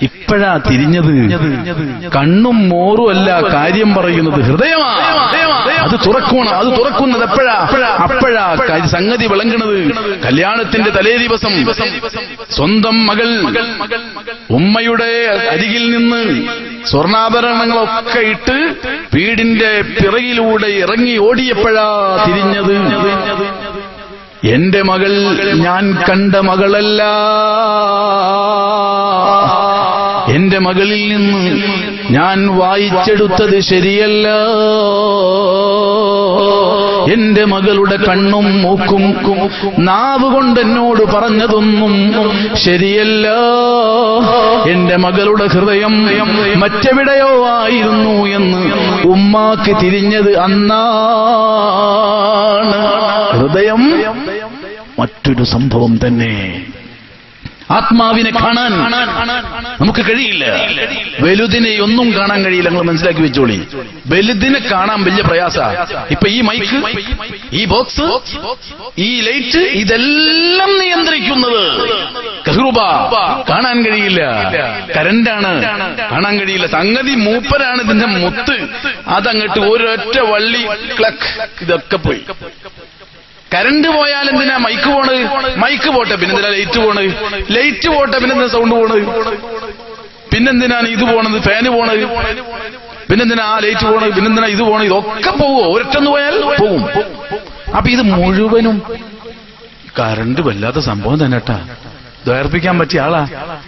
ഇപ്പോഴാ തിരിഞ്ഞത് കണ്ണും മോറും അല്ല കാര്യം പറയുന്നത് ഹൃദയമാ അത് തുറക്കണം അത് തുറക്കുന്നത് എപ്പോഴാ അപ്പോഴാ കാര്യം സംഗതി വിളങ്ങുന്നത് കല്യാണത്തിന്റെ തലേ ദിവസം സ്വന്തം മകൾ ഉമ്മയുടെ അരികിൽ നിന്ന് സ്വർണ്ണാഭരണങ്ങളൊക്കെ ഇട്ട് വീടിന്റെ പിറകിലൂടെ ഇറങ്ങി ഓടിയപ്പോഴാ തിരിഞ്ഞത് എന്റെ മകൾ ഞാൻ കണ്ട മകളല്ല എന്റെ മകളിൽ നിന്ന് ഞാൻ വായിച്ചെടുത്തത് ശരിയല്ല എന്റെ മകളുടെ കണ്ണും മൂക്കും നാവ് കൊണ്ട് എന്നോട് പറഞ്ഞതൊന്നും ശരിയല്ല എന്റെ മകളുടെ ഹൃദയം മറ്റെവിടെയോ ആയിരുന്നു എന്ന് ഉമ്മാക്ക് തിരിഞ്ഞത് അന്നാണ് ഹൃദയം മറ്റൊരു സംഭവം തന്നെ ആത്മാവിനെ കാണാൻ നമുക്ക് കഴിയില്ല വലുതിനെ ഒന്നും കാണാൻ കഴിയില്ല നിങ്ങൾ മനസ്സിലാക്കി വെച്ചോളി വലുതിനെ കാണാൻ വലിയ പ്രയാസ ഇപ്പൊ ഈ മൈക്ക് ഈ ബോക്സ് ഈ ലൈറ്റ് ഇതെല്ലാം നിയന്ത്രിക്കുന്നത് കഹ്റുബ കാണാൻ കഴിയില്ല കരണ്ടാണ് കാണാൻ കഴിയില്ല സംഗതി മൂപ്പരാണ് ഇതിന്റെ മുത്ത് അതങ്ങട്ട് ഒരൊറ്റ വള്ളി ക്ലക്ക് ഇതൊക്കെ പോയി കരണ്ട് പോയാൽ എന്തിനാ മൈക്ക് പോണ് മൈക്ക് പോട്ടെ പിന്നെന്തിനാ ലൈറ്റ് പോണ് ലൈറ്റ് പോട്ടെ പിന്നെന്തിനാ സൗണ്ട് പോണ് പിന്നെന്തിനാണ് ഇത് പോണത് ഫാന് പോണത് പിന്നെന്തിനാ ആ ലൈറ്റ് പോണത് പിന്നെന്തിനാ ഇത് പോണത് ഇതൊക്കെ പോവോ ഒരൊറ്റന്ന് പോയാൽ പോവും അപ്പൊ ഇത് മുഴുവനും കറണ്ട് വല്ലാത്ത സംഭവം തന്നെ കേട്ടാ ദ്വേർപ്പിക്കാൻ പറ്റിയ ആളാ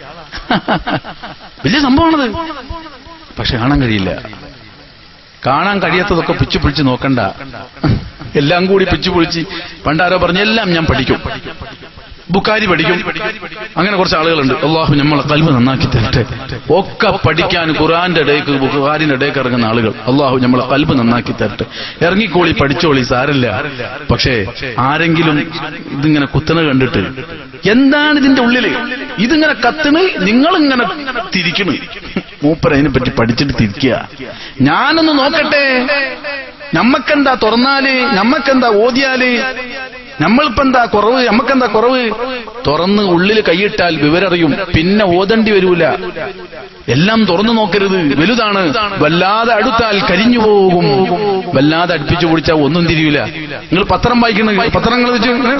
വലിയ സംഭവമാണത് പക്ഷെ കാണാൻ കഴിയില്ല കാണാൻ കഴിയാത്തതൊക്കെ പിച്ചു പിടിച്ച് നോക്കണ്ട എല്ലാം കൂടി പിച്ചു പൊളിച്ച് പണ്ടാരോ പറഞ്ഞ എല്ലാം ഞാൻ പഠിക്കും ബുക്കാരി പഠിക്കും അങ്ങനെ കുറച്ച് ആളുകളുണ്ട് അള്ളാഹു നമ്മളെ കൽവ് നന്നാക്കി തരട്ടെ ഒക്കെ പഠിക്കാൻ ഖുറാന്റെ ഇടയ്ക്ക് ബുഖാരിന്റെ ഇടയ്ക്ക് ഇറങ്ങുന്ന ആളുകൾ അള്ളാഹു നമ്മളെ കൽവ് നന്നാക്കി തരട്ടെ ഇറങ്ങിക്കോളി പഠിച്ചോളി സാരല്ല പക്ഷേ ആരെങ്കിലും ഇതിങ്ങനെ കുത്തണ കണ്ടിട്ട് എന്താണ് ഇതിന്റെ ഉള്ളില് ഇതിങ്ങനെ കത്തണ് നിങ്ങളിങ്ങനെ തിരിക്കണ് മൂപ്പർ അതിനെ പറ്റി പഠിച്ചിട്ട് തിരിക്കുക ഞാനൊന്ന് നോക്കട്ടെ നമ്മക്കെന്താ തുറന്നാല് നമ്മക്കെന്താ ഓതിയാല് നമ്മളിപ്പെന്താ കുറവ് നമ്മക്കെന്താ കുറവ് തുറന്ന് ഉള്ളിൽ കൈയിട്ടാൽ വിവരറിയും പിന്നെ ഓതണ്ടി വരൂല എല്ലാം തുറന്നു നോക്കരുത് വലുതാണ് വല്ലാതെ അടുത്താൽ കരിഞ്ഞു പോകും വല്ലാതെ അടുപ്പിച്ചു പിടിച്ചാൽ ഒന്നും തിരിയൂല നിങ്ങൾ പത്രം വായിക്കുന്ന പത്രങ്ങൾ വെച്ച് ഇങ്ങനെ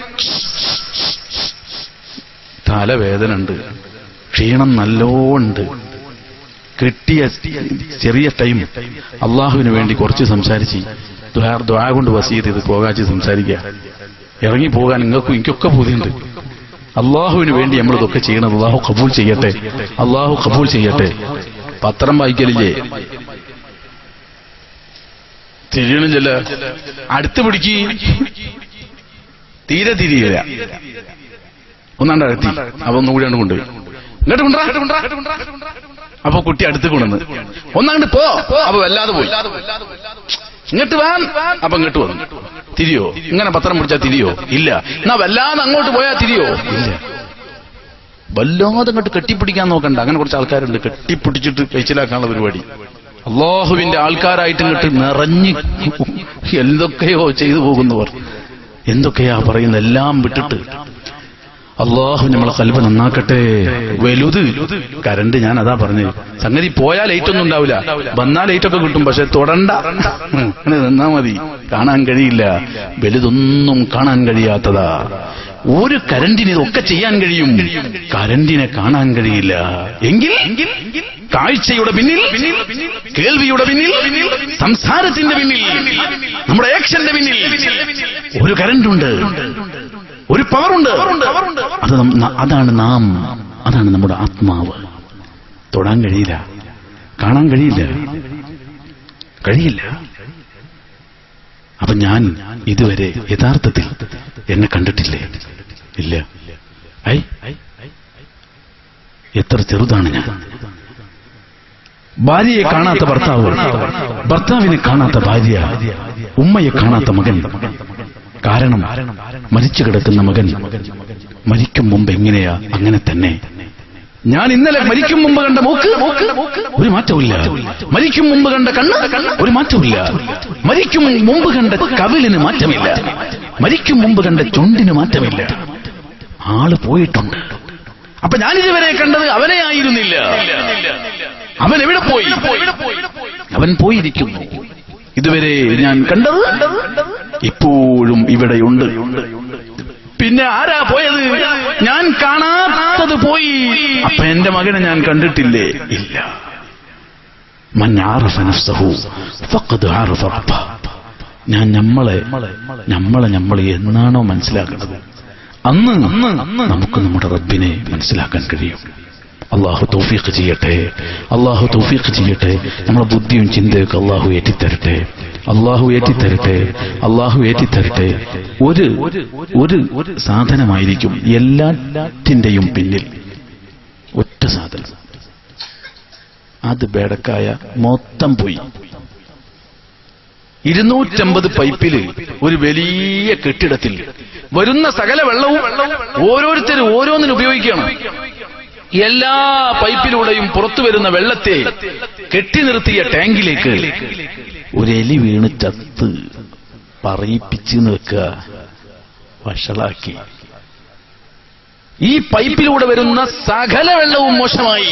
തലവേദന ഉണ്ട് ക്ഷീണം നല്ലോണ്ട് കിട്ടിയ ചെറിയ ടൈം അള്ളാഹുവിന് വേണ്ടി കുറച്ച് സംസാരിച്ച് ദ്വാ കൊണ്ട് വസീത് ഇത് പോകാച്ച് സംസാരിക്കുക ഇറങ്ങി പോകാൻ നിങ്ങൾക്കും എനിക്കൊക്കെ ബുദ്ധിയുണ്ട് അള്ളാഹുവിന് വേണ്ടി നമ്മൾ ഇതൊക്കെ ചെയ്യണത് അള്ളാഹു കബൂൽ ചെയ്യട്ടെ അള്ളാഹു കബൂൽ ചെയ്യട്ടെ പത്രം വായിക്കലില്ലേ തിരിയണം ചെല്ല അടുത്ത് പിടിക്ക് തീരെ തിരിയില്ല ഒന്നാണ്ട് അഴത്തി അപ്പൊ ഒന്നും കൂടി കൊണ്ട് ഇങ്ങോട്ട് കൊണ്ടുവരാ അപ്പൊ കുട്ടി അടുത്ത് കൊണ്ടുവന്ന് ഒന്നങ്ങോട്ട് പോ അപ്പൊ വല്ലാതെ പോയി ഇങ്ങോട്ട് വാൻ അപ്പൊ ഇങ്ങോട്ട് വന്നു തിരിയോ ഇങ്ങനെ പത്രം പിടിച്ചാൽ തിരിയോ ഇല്ല എന്നാ വല്ലാതെ അങ്ങോട്ട് പോയാൽ തിരിയോ ഇല്ല വല്ലാതെ അങ്ങോട്ട് കെട്ടിപ്പിടിക്കാൻ നോക്കണ്ട അങ്ങനെ കുറച്ച് ആൾക്കാരുണ്ട് കെട്ടിപ്പിടിച്ചിട്ട് കഴിച്ചിലാക്കാനുള്ള പരിപാടി അള്ളാഹുവിന്റെ ആൾക്കാരായിട്ട് ഇങ്ങോട്ട് നിറഞ്ഞ് എന്തൊക്കെയോ ചെയ്തു പോകുന്നവർ എന്തൊക്കെയാ പറയുന്നത് എല്ലാം വിട്ടിട്ട് അള്ളാഹു നമ്മളെ കൽബ് നന്നാക്കട്ടെ വലുത് കരണ്ട് ഞാൻ അതാ പറഞ്ഞത് സംഗതി പോയാൽ ലൈറ്റ് ഒന്നും ഉണ്ടാവില്ല വന്നാൽ ലൈറ്റ് ഒക്കെ കിട്ടും പക്ഷെ തൊടണ്ട അങ്ങനെ നിന്നാ മതി കാണാൻ കഴിയില്ല വലുതൊന്നും കാണാൻ കഴിയാത്തതാ ഒരു കരണ്ടിന് ഇതൊക്കെ ചെയ്യാൻ കഴിയും കരണ്ടിനെ കാണാൻ കഴിയില്ല എങ്കിൽ കാഴ്ചയുടെ പിന്നിൽ കേൾവിയുടെ പിന്നിൽ സംസാരത്തിന്റെ പിന്നിൽ നമ്മുടെ ആക്ഷന്റെ പിന്നിൽ ഒരു കരണ്ടുണ്ട് ഒരു പവറുണ്ട് അത് നം- അതാണ് നാം അതാണ് നമ്മുടെ ആത്മാവ് തൊടാൻ കഴിയില്ല കാണാൻ കഴിയില്ല കഴിയില്ല അപ്പൊ ഞാൻ ഇതുവരെ യഥാർത്ഥത്തിൽ എന്നെ കണ്ടിട്ടില്ലേ ഇല്ല ഐ എത്ര ചെറുതാണ് ഞാൻ ഭാര്യയെ കാണാത്ത ഭർത്താവ് ഭർത്താവിനെ കാണാത്ത ഭാര്യ ഉമ്മയെ കാണാത്ത മകൻ കാരണം മരിച്ചു കിടക്കുന്ന മകൻ മരിക്കും മുമ്പ് എങ്ങനെയാ അങ്ങനെ തന്നെ ഞാൻ ഇന്നലെ മരിക്കും മുമ്പ് കണ്ട മൂക്ക് ഒരു മാറ്റമില്ല മരിക്കും മുമ്പ് കണ്ട കണ്ണ് ഒരു മാറ്റമില്ല മരിക്കും മുമ്പ് കണ്ട കവിളിന് മാറ്റമില്ല മരിക്കും മുമ്പ് കണ്ട ചുണ്ടിന് മാറ്റമില്ല ആള് പോയിട്ടുണ്ട് അപ്പൊ ഞാനിതുവരെ കണ്ടത് അവനെ ആയിരുന്നില്ല അവൻ എവിടെ പോയി അവൻ പോയിരിക്കുന്നു ഇതുവരെ ഞാൻ കണ്ടത് ഇപ്പോഴും ഇവിടെയുണ്ട് പിന്നെ ആരാ പോയത് ഞാൻ കാണാത്തത് പോയി അപ്പൊ എന്റെ മകനെ ഞാൻ കണ്ടിട്ടില്ലേ ഇല്ല മൻ ആറഫ നഫ്സഹു ഫഖദ് ആറഫ റബ്ബ ഞാൻ നമ്മളെ നമ്മളെ നമ്മൾ എന്നാണോ മനസ്സിലാക്കുന്നത് അന്ന് അന്ന് നമുക്ക് നമ്മുടെ റബ്ബിനെ മനസ്സിലാക്കാൻ കഴിയും അള്ളാഹു തൗഫീഖ് ചെയ്യട്ടെ അള്ളാഹു തൗഫീഖ് ചെയ്യട്ടെ നമ്മുടെ ബുദ്ധിയും ചിന്തയൊക്കെ അള്ളാഹു ഏറ്റിത്തരട്ടെ അള്ളാഹു ഏറ്റിത്തരട്ടെ അള്ളാഹു ഏറ്റിത്തരട്ടെ ഒരു ഒരു ഒരു സാധനമായിരിക്കും എല്ലാറ്റിന്റെയും പിന്നിൽ ഒറ്റ സാധനം അത് ബേടക്കായ മൊത്തം പോയി ഇരുന്നൂറ്റമ്പത് പൈപ്പില് ഒരു വലിയ കെട്ടിടത്തിൽ വരുന്ന സകല വെള്ളവും ഓരോരുത്തരും ഓരോന്നിനും ഉപയോഗിക്കണം എല്ലാ പൈപ്പിലൂടെയും പുറത്തു വരുന്ന വെള്ളത്തെ കെട്ടി നിർത്തിയ ടാങ്കിലേക്ക് ഒരു എലി വീണ് ചത്ത് പറയിപ്പിച്ച് നിൽക്കുക വഷളാക്കി ഈ പൈപ്പിലൂടെ വരുന്ന സകല വെള്ളവും മോശമായി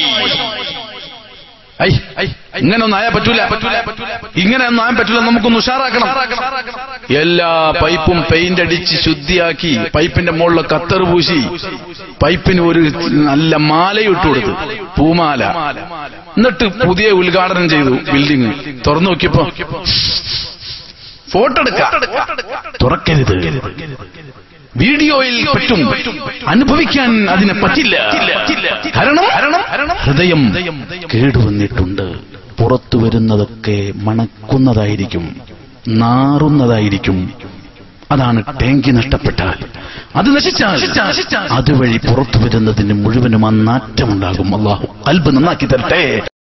ഐ ഐ ഇങ്ങനെ ഒന്നും ആയാ പറ്റൂല ഇങ്ങനെ ഒന്നും ആയാൻ പറ്റൂല നമുക്കൊന്ന് ഉഷാറാക്കണം എല്ലാ പൈപ്പും പെയിന്റ് അടിച്ച് ശുദ്ധിയാക്കി പൈപ്പിന്റെ മുകളിൽ കത്തർ പൂശി പൈപ്പിന് ഒരു നല്ല മാലയിട്ട് കൊടുത്തു പൂമാല എന്നിട്ട് പുതിയ ഉദ്ഘാടനം ചെയ്തു ബിൽഡിംഗ് തുറന്നു നോക്കിയപ്പോ ഫോട്ടോ എടുക്കാം തുറക്കരുത് വീഡിയോയിൽ പറ്റും അനുഭവിക്കാൻ അതിനെ പറ്റില്ല കാരണം ഹൃദയം കേടുവന്നിട്ടുണ്ട് പുറത്തു വരുന്നതൊക്കെ മണക്കുന്നതായിരിക്കും നാറുന്നതായിരിക്കും അതാണ് ടാങ്കി നഷ്ടപ്പെട്ടാൽ അത് നശിച്ചാൽ അതുവഴി പുറത്തു വരുന്നതിന് മുഴുവനും ആ നാറ്റമുണ്ടാകും അള്ളാഹു അൽബ് നന്നാക്കി തരട്ടെ